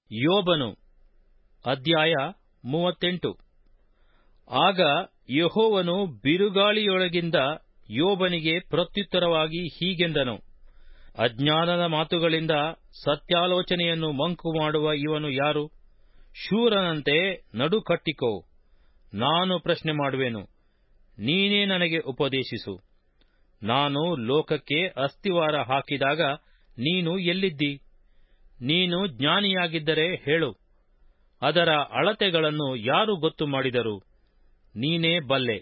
ಯೋಬನು ಅಧ್ಯಾಯ ಮೂವತ್ತೆಂಟು ಆಗ ಯೆಹೋವನು ಬಿರುಗಾಳಿಯೊಳಗಿಂದ ಯೋಬನಿಗೆ ಪ್ರತ್ಯುತ್ತರವಾಗಿ ಹೀಗೆಂದನು ಅಜ್ಞಾನದ ಮಾತುಗಳಿಂದ ಸತ್ಯಾಲೋಚನೆಯನ್ನು ಮಂಕು ಮಾಡುವ ಇವನು ಯಾರು ಶೂರನಂತೆ ನಡುಕಟ್ಟಿಕೋ ನಾನು ಪ್ರಶ್ನೆ ಮಾಡುವೆನು ನೀನೇ ನನಗೆ ಉಪದೇಶಿಸು ನಾನು ಲೋಕಕ್ಕೆ ಅಸ್ತಿವಾರ ಹಾಕಿದಾಗ ನೀನು ಎಲ್ಲಿದ್ದಿ ನೀನು ಜ್ಞಾನಿಯಾಗಿದ್ದರೆ ಹೇಳು ಅದರ ಅಳತೆಗಳನ್ನು ಯಾರು ಗೊತ್ತು ಮಾಡಿದರು ನೀನೇ ಬಲ್ಲೆ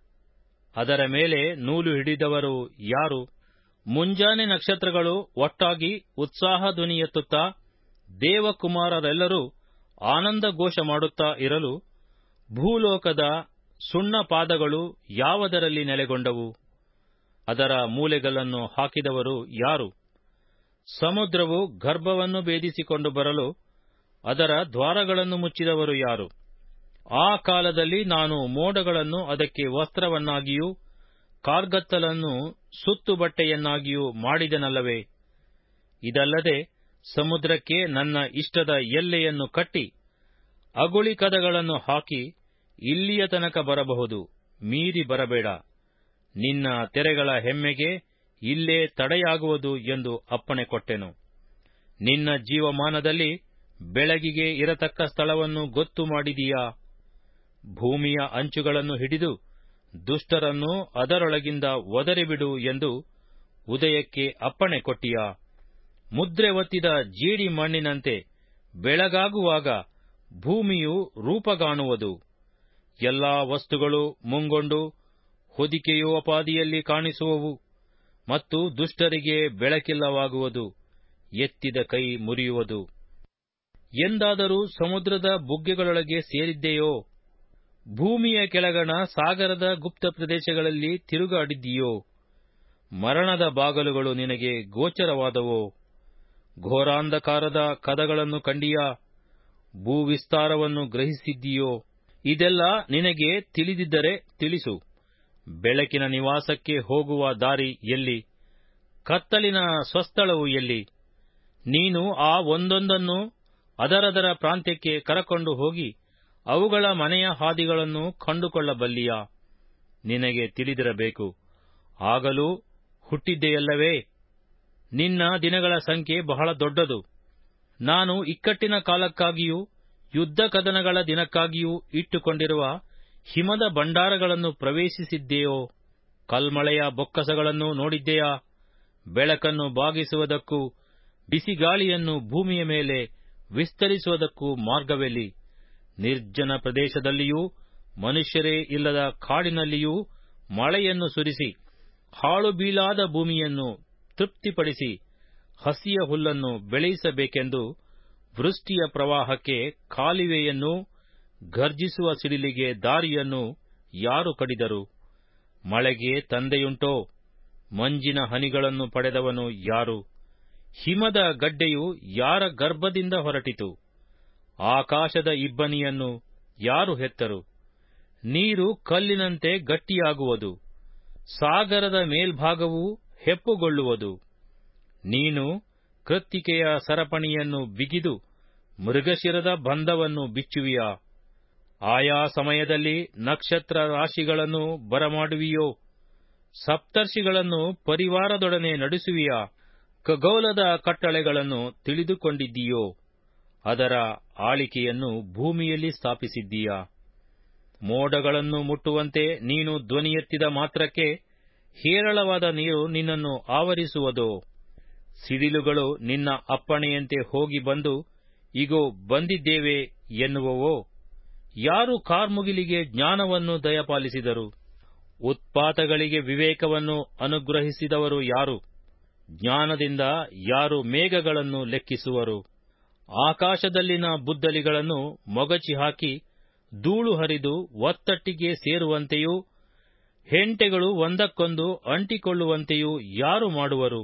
ಅದರ ಮೇಲೆ ನೂಲು ಹಿಡಿದವರು ಯಾರು ಮುಂಜಾನೆ ನಕ್ಷತ್ರಗಳು ಒಟ್ಟಾಗಿ ಉತ್ಸಾಹ ಧ್ವನಿ ಎತ್ತುತ್ತಾ ದೇವಕುಮಾರರೆಲ್ಲರೂ ಆನಂದ ಘೋಷ ಮಾಡುತ್ತಾ ಇರಲು ಭೂಲೋಕದ ಸುಣ್ಣ ಪಾದಗಳು ಯಾವುದರಲ್ಲಿ ನೆಲೆಗೊಂಡವು ಅದರ ಮೂಲೆಗಲ್ಲನ್ನು ಹಾಕಿದವರು ಯಾರು ಸಮುದ್ರವು ಗರ್ಭವನ್ನು ಭೇದಿಸಿಕೊಂಡು ಬರಲು ಅದರ ದ್ವಾರಗಳನ್ನು ಮುಚ್ಚಿದವರು ಯಾರು ಆ ಕಾಲದಲ್ಲಿ ನಾನು ಮೋಡಗಳನ್ನು ಅದಕ್ಕೆ ವಸ್ತ್ರವನ್ನಾಗಿಯೂ ಕಾರ್ಗತ್ತಲನ್ನು ಸುತ್ತು ಬಟ್ಟೆಯನ್ನಾಗಿಯೂ ಮಾಡಿದನಲ್ಲವೇ ಇದಲ್ಲದೆ ಸಮುದ್ರಕ್ಕೆ ನನ್ನ ಇಷ್ಟದ ಎಲ್ಲೆಯನ್ನು ಕಟ್ಟಿ ಅಗುಳಿ ಕದಗಳನ್ನು ಹಾಕಿ ಇಲ್ಲಿಯ ತನಕ ಬರಬಹುದು ಮೀರಿ ಬರಬೇಡ ನಿನ್ನ ತೆರೆಗಳ ಹೆಮ್ಮೆಗೆ ಇಲ್ಲೇ ತಡೆಯಾಗುವುದು ಎಂದು ಅಪ್ಪಣೆ ಕೊಟ್ಟೆನು ನಿನ್ನ ಜೀವಮಾನದಲ್ಲಿ ಬೆಳಗಿಗೆ ಇರತಕ್ಕ ಸ್ಥಳವನ್ನು ಗೊತ್ತು ಮಾಡಿದೀಯಾ ಭೂಮಿಯ ಅಂಚುಗಳನ್ನು ಹಿಡಿದು ದುಷ್ಟರನ್ನು ಅದರೊಳಗಿಂದ ಒದರಿಬಿಡು ಎಂದು ಉದಯಕ್ಕೆ ಅಪ್ಪಣೆ ಕೊಟ್ಟಿಯಾ ಮುದ್ರೆ ಒತ್ತಿದ ಜೇಡಿ ಮಣ್ಣಿನಂತೆ ಬೆಳಗಾಗುವಾಗ ಭೂಮಿಯು ರೂಪಗಾಣುವುದು ಎಲ್ಲಾ ವಸ್ತುಗಳು ಮುಂಗೊಂಡು ಹೊದಿಕೆಯೋಪಾದಿಯಲ್ಲಿ ಕಾಣಿಸುವವು ಮತ್ತು ದುಷ್ಟರಿಗೆ ಬೆಳಕಿಲ್ಲವಾಗುವುದು ಎತ್ತಿದ ಕೈ ಮುರಿಯುವುದು ಎಂದಾದರೂ ಸಮುದ್ರದ ಬುಗ್ಗೆಗಳೊಳಗೆ ಸೇರಿದ್ದೆಯೋ ಭೂಮಿಯ ಕೆಳಗಣ ಸಾಗರದ ಗುಪ್ತ ಪ್ರದೇಶಗಳಲ್ಲಿ ತಿರುಗಾಡಿದ್ದೀಯೋ ಮರಣದ ಬಾಗಲುಗಳು ನಿನಗೆ ಗೋಚರವಾದವೋ ಘೋರಾಂಧಕಾರದ ಕದಗಳನ್ನು ಕಂಡಿಯಾ ಭೂವಿಸ್ತಾರವನ್ನು ಗ್ರಹಿಸಿದ್ದೀಯೋ ಇದೆಲ್ಲ ನಿನಗೆ ತಿಳಿದಿದ್ದರೆ ತಿಳಿಸು ಬೆಳಕಿನ ನಿವಾಸಕ್ಕೆ ಹೋಗುವ ದಾರಿ ಎಲ್ಲಿ ಕತ್ತಲಿನ ಸ್ವಸ್ಥಳವು ಎಲ್ಲಿ ನೀನು ಆ ಒಂದೊಂದನ್ನು ಅದರದರ ಪ್ರಾಂತ್ಯಕ್ಕೆ ಕರಕೊಂಡು ಹೋಗಿ ಅವುಗಳ ಮನೆಯ ಹಾದಿಗಳನ್ನು ಕಂಡುಕೊಳ್ಳಬಲ್ಲಿಯಾ ನಿನಗೆ ತಿಳಿದಿರಬೇಕು ಆಗಲೂ ಹುಟ್ಟಿದ್ದೆಯಲ್ಲವೇ ನಿನ್ನ ದಿನಗಳ ಸಂಖ್ಯೆ ಬಹಳ ದೊಡ್ಡದು ನಾನು ಇಕ್ಕಟ್ಟಿನ ಕಾಲಕ್ಕಾಗಿಯೂ ಯುದ್ಧ ಕದನಗಳ ದಿನಕ್ಕಾಗಿಯೂ ಇಟ್ಟುಕೊಂಡಿರುವ ಹಿಮದ ಭಂಡಾರಗಳನ್ನು ಪ್ರವೇಶಿಸಿದ್ದೆಯೋ ಕಲ್ಮಳೆಯ ಬೊಕ್ಕಸಗಳನ್ನು ನೋಡಿದ್ದೆಯಾ ಬೆಳಕನ್ನು ಬಾಗಿಸುವುದಕ್ಕೂ ಬಿಸಿಗಾಳಿಯನ್ನು ಭೂಮಿಯ ಮೇಲೆ ವಿಸ್ತರಿಸುವುದಕ್ಕೂ ಮಾರ್ಗವೆಲ್ಲಿ ನಿರ್ಜನ ಪ್ರದೇಶದಲ್ಲಿಯೂ ಮನುಷ್ಯರೇ ಇಲ್ಲದ ಕಾಡಿನಲ್ಲಿಯೂ ಮಳೆಯನ್ನು ಸುರಿಸಿ ಹಾಳು ಬೀಳಾದ ಭೂಮಿಯನ್ನು ತೃಪ್ತಿಪಡಿಸಿ ಹಸಿಯ ಹುಲ್ಲನ್ನು ಬೆಳೆಯಿಸಬೇಕೆಂದು ವೃಷ್ಟಿಯ ಪ್ರವಾಹಕ್ಕೆ ಕಾಲುವೆಯನ್ನೂ ಘರ್ಜಿಸುವ ಸಿಡಿಲಿಗೆ ದಾರಿಯನ್ನು ಯಾರು ಕಡಿದರು ಮಳೆಗೆ ತಂದೆಯುಂಟೋ ಮಂಜಿನ ಹನಿಗಳನ್ನು ಪಡೆದವನು ಯಾರು ಹಿಮದ ಗಡ್ಡೆಯು ಯಾರ ಗರ್ಭದಿಂದ ಹೊರಟಿತು ಆಕಾಶದ ಇಬ್ಬನಿಯನ್ನು ಯಾರು ಹೆತ್ತರು ನೀರು ಕಲ್ಲಿನಂತೆ ಗಟ್ಟಿಯಾಗುವುದು ಸಾಗರದ ಮೇಲ್ಭಾಗವೂ ಹೆಪ್ಪುಗೊಳ್ಳುವುದು ನೀನು ಕೃತ್ತಿಕೆಯ ಸರಪಣಿಯನ್ನು ಬಿಗಿದು ಮೃಗಶಿರದ ಬಂಧವನ್ನು ಬಿಚ್ಚುವಿಯಾ ಆಯಾ ಸಮಯದಲ್ಲಿ ನಕ್ಷತ್ರ ರಾಶಿಗಳನ್ನು ಬರಮಾಡುವಿಯೋ ಸಪ್ತರ್ಷಿಗಳನ್ನು ಪರಿವಾರದೊಡನೆ ನಡೆಸುವಿಯಾ ಖಗೋಲದ ಕಟ್ಟಳೆಗಳನ್ನು ತಿಳಿದುಕೊಂಡಿದ್ದೀಯೋ ಅದರ ಆಳಿಕೆಯನ್ನು ಭೂಮಿಯಲ್ಲಿ ಸ್ಥಾಪಿಸಿದ್ದೀಯಾ ಮೋಡಗಳನ್ನು ಮುಟ್ಟುವಂತೆ ನೀನು ಧ್ವನಿ ಎತ್ತಿದ ಮಾತ್ರಕ್ಕೆ ಹೇರಳವಾದ ನೀರು ನಿನ್ನನ್ನು ಆವರಿಸುವುದೋ ಸಿಡಿಲುಗಳು ನಿನ್ನ ಅಪ್ಪಣೆಯಂತೆ ಹೋಗಿ ಬಂದು ಇಗೋ ಬಂದಿದ್ದೇವೆ ಎನ್ನುವವೋ ಯಾರು ಕಾರ್ಮುಗಿಲಿಗೆ ಜ್ಞಾನವನ್ನು ದಯಪಾಲಿಸಿದರು ಉತ್ಪಾತಗಳಿಗೆ ವಿವೇಕವನ್ನು ಅನುಗ್ರಹಿಸಿದವರು ಯಾರು ಜ್ಞಾನದಿಂದ ಯಾರು ಮೇಘಗಳನ್ನು ಲೆಕ್ಕಿಸುವರು ಆಕಾಶದಲ್ಲಿನ ಬುದ್ದಲಿಗಳನ್ನು ಮೊಗಚಿ ಹಾಕಿ ಧೂಳು ಹರಿದು ಒತ್ತಟ್ಟಿಗೆ ಸೇರುವಂತೆಯೂ ಹೆಂಟೆಗಳು ಒಂದಕ್ಕೊಂದು ಅಂಟಿಕೊಳ್ಳುವಂತೆಯೂ ಯಾರು ಮಾಡುವರು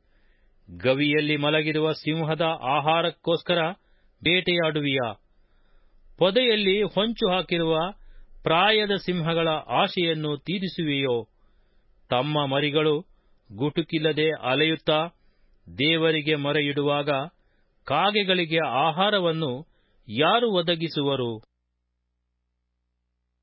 ಗವಿಯಲ್ಲಿ ಮಲಗಿರುವ ಸಿಂಹದ ಆಹಾರಕ್ಕೋಸ್ಕರ ಬೇಟೆಯಾಡುವಿಯಾ ಪೊದೆಯಲ್ಲಿ ಹೊಂಚು ಹಾಕಿರುವ ಪ್ರಾಯದ ಸಿಂಹಗಳ ಆಶೆಯನ್ನು ತೀರಿಸುವೆಯೋ ತಮ್ಮ ಮರಿಗಳು ಗುಟುಕಿಲ್ಲದೆ ಅಲೆಯುತ್ತಾ ದೇವರಿಗೆ ಮೊರೆಯಿಡುವಾಗ ಕಾಗೆಗಳಿಗೆ ಆಹಾರವನ್ನು ಯಾರು ಒದಗಿಸುವರು